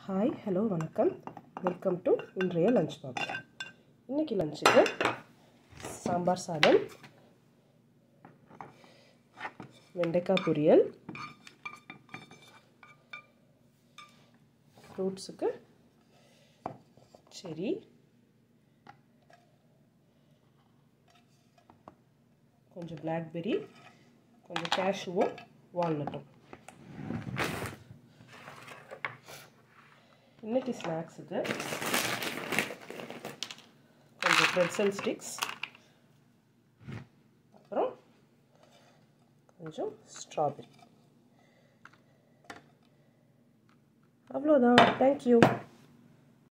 hi hello வணக்கம் welcome to இன்றைய lunch box இன்றைக்கி லஞ்சுக்கு சாம்பார் சாதம் வெண்டைக்காய் பொரியல் ஃப்ரூட்ஸுக்கு செரி கொஞ்சம் பிளாக்பெரி கொஞ்சம் கேஷ்யூவும் வால்நட்டும் இன்னைக்கு ஸ்நாக்ஸுக்கு கொஞ்சம் ப்ரெட்சல் ஸ்டிக்ஸ் அப்புறம் கொஞ்சம் ஸ்ட்ராபெரி அவ்வளோதான் தேங்க்யூ